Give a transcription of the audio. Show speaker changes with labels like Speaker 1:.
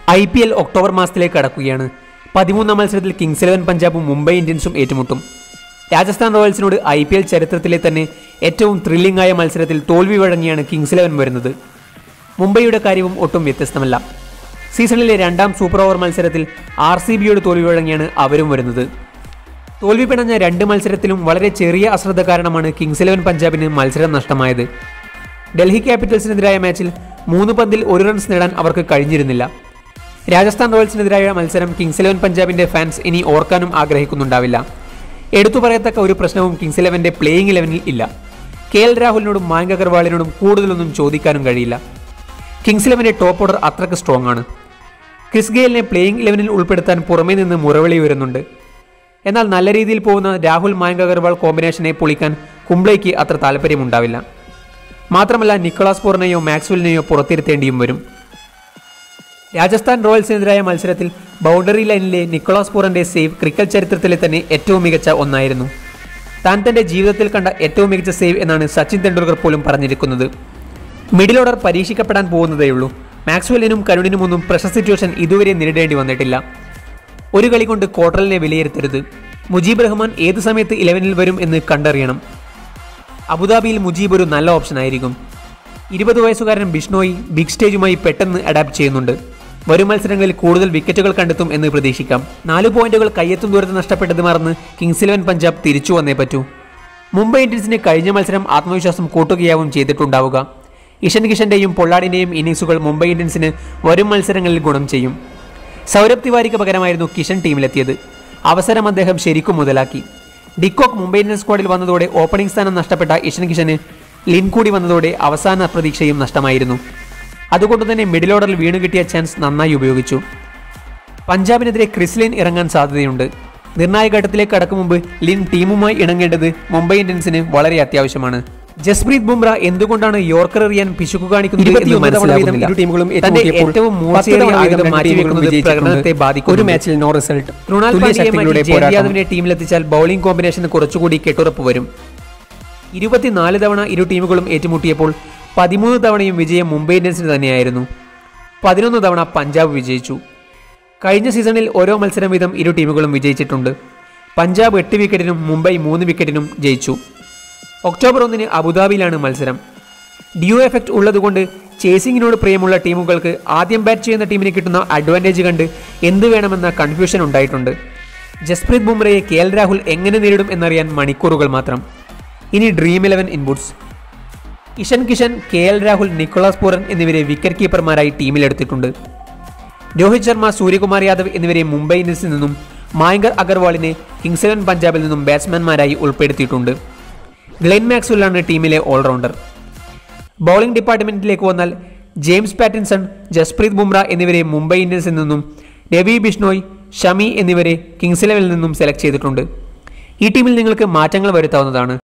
Speaker 1: I P L October മാസത്തിലേക്ക് കടക്കുകയാണ് പതിമൂന്നാം മത്സരത്തിൽ കിങ്സ് ഇലവൻ പഞ്ചാബും മുംബൈ ഇന്ത്യൻസും ഏറ്റുമുട്ടും രാജസ്ഥാൻ റോയൽസിനോട് ഐ പി എൽ ചരിത്രത്തിലെ തന്നെ ഏറ്റവും ത്രില്ലിംഗ് ആയ മത്സരത്തിൽ തോൽവി വഴങ്ങിയാണ് കിങ്സ് ഇലവൻ വരുന്നത് മുംബൈയുടെ കാര്യവും ഒട്ടും വ്യത്യസ്തമല്ല സീസണിലെ രണ്ടാം സൂപ്പർ ഓവർ മത്സരത്തിൽ ആർ സി ബിയോട് തോൽവി വഴങ്ങിയാണ് അവരും വരുന്നത് തോൽവി പിണഞ്ഞ രണ്ട് മത്സരത്തിലും വളരെ ചെറിയ അശ്രദ്ധ കാരണമാണ് കിങ്സ് ഇലവൻ പഞ്ചാബിന് മത്സരം നഷ്ടമായത് ഡൽഹി ക്യാപിറ്റൽസിനെതിരായ മാച്ചിൽ മൂന്ന് പന്തിൽ ഒരു റൺസ് നേടാൻ അവർക്ക് കഴിഞ്ഞിരുന്നില്ല രാജസ്ഥാൻ റോയൽസിനെതിരായ മത്സരം കിങ്സ് ഇലവൻ പഞ്ചാബിന്റെ ഫാൻസ് ഇനി ഓർക്കാനും ആഗ്രഹിക്കുന്നുണ്ടാവില്ല എടുത്തു പറയത്തക്ക ഒരു പ്രശ്നവും കിങ്സ് ഇലവന്റെ പ്ലേയിങ് ഇലവനിൽ ഇല്ല കെ എൽ രാഹുലിനോടും മായങ്ക് അഗർവാളിനോടും കൂടുതലൊന്നും ചോദിക്കാനും കഴിയില്ല കിങ്സ് ഇലവന്റെ ടോപ്പ് ഓർഡർ അത്രയ്ക്ക് സ്ട്രോങ് ആണ് ക്രിസ് ഗെയിലിനെ പ്ലേയിങ് ഇലവനിൽ ഉൾപ്പെടുത്താൻ പുറമേ നിന്ന് മുറവിളി വരുന്നുണ്ട് എന്നാൽ നല്ല രീതിയിൽ പോകുന്ന രാഹുൽ മായങ്ക് അഗർവാൾ കോമ്പിനേഷനെ പൊളിക്കാൻ കുംബ്ലയ്ക്ക് അത്ര താല്പര്യമുണ്ടാവില്ല മാത്രമല്ല നിക്കോളാസ് പൂറിനെയോ മാക്സ്വെലിനെയോ പുറത്തിരുത്തേണ്ടിയും വരും രാജസ്ഥാൻ റോയൽസിനെതിരായ മത്സരത്തിൽ ബൗണ്ടറി ലൈനിലെ നിക്കോളാസ് പൂറിന്റെ സേവ് ക്രിക്കറ്റ് ചരിത്രത്തിലെ തന്നെ ഏറ്റവും മികച്ച ഒന്നായിരുന്നു താൻ തന്റെ ജീവിതത്തിൽ കണ്ട ഏറ്റവും മികച്ച സേവ് എന്നാണ് സച്ചിൻ തെണ്ടുൽക്കർ പോലും പറഞ്ഞിരിക്കുന്നത് മിഡിൽ ഓർഡർ പരീക്ഷിക്കപ്പെടാൻ പോകുന്നതേയുള്ളൂ മാക്സ്വെല്ലിനും കരുണിനുമൊന്നും പ്രഷർ സിറ്റുവേഷൻ ഇതുവരെ നേരിടേണ്ടി വന്നിട്ടില്ല ഒരു കളി കൊണ്ട് കോട്രലിനെ വിലയിരുത്തരുത് മുജീബ് റഹ്മാൻ ഏത് സമയത്ത് ഇലവനിൽ വരും എന്ന് കണ്ടറിയണം അബുദാബിയിൽ മുജീബ് ഒരു നല്ല ഓപ്ഷൻ ആയിരിക്കും ഇരുപത് വയസ്സുകാരൻ ബിഷ്ണോയി ബിഗ് സ്റ്റേജുമായി പെട്ടെന്ന് അഡാപ്റ്റ് ചെയ്യുന്നുണ്ട് വരും മത്സരങ്ങളിൽ കൂടുതൽ വിക്കറ്റുകൾ കണ്ടെത്തും എന്ന് പ്രതീക്ഷിക്കാം നാല് പോയിന്റുകൾ കയ്യെത്തും ദൂരത്ത് നഷ്ടപ്പെട്ടത് മറന്ന് കിങ്സ് ഇലവൻ പഞ്ചാബ് തിരിച്ചു വന്നേ പറ്റൂ മുംബൈ ഇന്ത്യൻസിന് കഴിഞ്ഞ മത്സരം ആത്മവിശ്വാസം കൂട്ടുകയാവും ചെയ്തിട്ടുണ്ടാവുക ഇഷൻ കിഷന്റെയും പൊള്ളാടിന്റെയും ഇന്നിംഗ്സുകൾ മുംബൈ ഇന്ത്യൻസിന് വരും മത്സരങ്ങളിൽ ഗുണം ചെയ്യും സൗരഭ് തിവാരിക്ക് പകരമായിരുന്നു കിഷൻ ടീമിലെത്തിയത് അവസരം അദ്ദേഹം ശരിക്കും മുതലാക്കി ഡിക്കോക്ക് മുംബൈ ഇന്ത്യൻസ് സ്ക്വാഡിൽ വന്നതോടെ ഓപ്പണിംഗ് സ്ഥാനം നഷ്ടപ്പെട്ട ഇഷൻ കിഷന് ലിൻ കൂടി വന്നതോടെ അവസാന പ്രതീക്ഷയും നഷ്ടമായിരുന്നു അതുകൊണ്ട് തന്നെ മിഡിൽ ഓർഡറിൽ വീണു കിട്ടിയ ചാൻസ് നന്നായി ഉപയോഗിച്ചു പഞ്ചാബിനെതിരെ ക്രിസ് ലിൻ ഇറങ്ങാൻ സാധ്യതയുണ്ട് നിർണായക ഘട്ടത്തിലേക്ക് കടക്കും മുമ്പ് ലിൻ ടീമുമായി ഇണങ്ങേണ്ടത് മുംബൈ ഇന്ത്യൻസിന് വളരെ അത്യാവശ്യമാണ് ജസ്പ്രീത് ബുംറ എന്തുകൊണ്ടാണ് യോർക്കർ എറിയാൻ പിശുക്കു കാണിക്കുന്നത് എന്ന്
Speaker 2: ഇരുപത്തിയൊന്ന് തവണ വീതം
Speaker 1: മനസ്സിലാകുന്നില്ല.
Speaker 2: ഇരു ടീമുകളും
Speaker 1: തന്റെ
Speaker 2: ഏറ്റുമുട്ടിയപ്പോൾ
Speaker 1: ഏറ്റവും
Speaker 2: പത്ത്
Speaker 1: മൂർച്ചയേറിയ
Speaker 2: തവണ വീതം
Speaker 1: ആയുധം
Speaker 2: രണ്ട്
Speaker 1: മാറ്റിവെക്കുന്നത്
Speaker 2: ടീമുകളും
Speaker 1: പ്രകടനത്തെ
Speaker 2: വിജയിച്ചിട്ടുണ്ട്.
Speaker 1: ബാധിക്കും
Speaker 2: ഒരു മാച്ചിൽ നോ റിസൾട്ട്
Speaker 1: കൃണാൽ
Speaker 2: തുല്യ
Speaker 1: പാണ്ഡ്യയെ
Speaker 2: ശക്തികളുടെ
Speaker 1: മാറ്റി ജയന്ത്
Speaker 2: പോരാട്ടം
Speaker 1: യാദവിനെ ടീമിലെത്തിച്ചാൽ ബൗളിംഗ് കോമ്പിനേഷന് കുറച്ചുകൂടി കെട്ടുറപ്പ് വരും ഇരുപത്തിനാല് തവണ ഇരു ടീമുകളും ഏറ്റുമുട്ടിയപ്പോൾ പതിമൂന്ന് തവണയും വിജയം മുംബൈ ഇന്ത്യൻസിന് തന്നെയായിരുന്നു പതിനൊന്ന് തവണ പഞ്ചാബ് വിജയിച്ചു കഴിഞ്ഞ സീസണിൽ ഓരോ മത്സരം വീതം ഇരു ടീമുകളും വിജയിച്ചിട്ടുണ്ട് പഞ്ചാബ് എട്ട് വിക്കറ്റിനും മുംബൈ മൂന്ന് വിക്കറ്റിനും ജയിച്ചു ഒക്ടോബർ ഒന്നിന് അബുദാബിയിലാണ് മത്സരം ഡ്യൂ എഫക്റ്റ് ഉള്ളതുകൊണ്ട് ചേസിങ്ങിനോട് പ്രിയമുള്ള ടീമുകൾക്ക് ആദ്യം ബാറ്റ് ചെയ്യുന്ന ടീമിന് കിട്ടുന്ന അഡ്വാൻറ്റേജ് കണ്ട് എന്ത് വേണമെന്ന കൺഫ്യൂഷൻ ഉണ്ടായിട്ടുണ്ട് ജസ്പ്രീത് ബുംറയെ കെ എൽ രാഹുൽ എങ്ങനെ നേരിടും എന്നറിയാൻ മണിക്കൂറുകൾ മാത്രം ഇനി Dream Eleven inputs Ishan Kishan K L Rahul Nicholas Pooran എന്നിവരെ വിക്കറ്റ് കീപ്പർമാരായി ടീമിലെടുത്തിട്ടുണ്ട് രോഹിത് ശർമ്മ സൂര്യകുമാർ യാദവ് എന്നിവരെ മുംബൈ ഇന്ത്യൻസിൽ നിന്നും മായങ്കർ അഗർവാളിനെ കിങ്സ് ഇലവൻ പഞ്ചാബിൽ നിന്നും ബാറ്റ്സ്മാൻമാരായി ഉൾപ്പെടുത്തിയിട്ടുണ്ട് ഗ്ലെൻ മാക്സ്വെല്ലാണ് ടീമിലെ ഓൾറൗണ്ടർ ബൗളിംഗ് ഡിപ്പാർട്ട്മെന്റിലേക്ക് വന്നാൽ ജെയിംസ് പാറ്റിൻസൺ ജസ്പ്രീത് ബുംറ എന്നിവരെ മുംബൈ ഇന്ത്യൻസിൽ നിന്നും രവി ബിഷ്ണോയ് ഷമി എന്നിവരെ കിങ്സ് ഇലവനിൽ നിന്നും സെലക്ട് ചെയ്തിട്ടുണ്ട് ഈ ടീമിൽ നിങ്ങൾക്ക് മാറ്റങ്ങൾ വരുത്താവുന്നതാണ്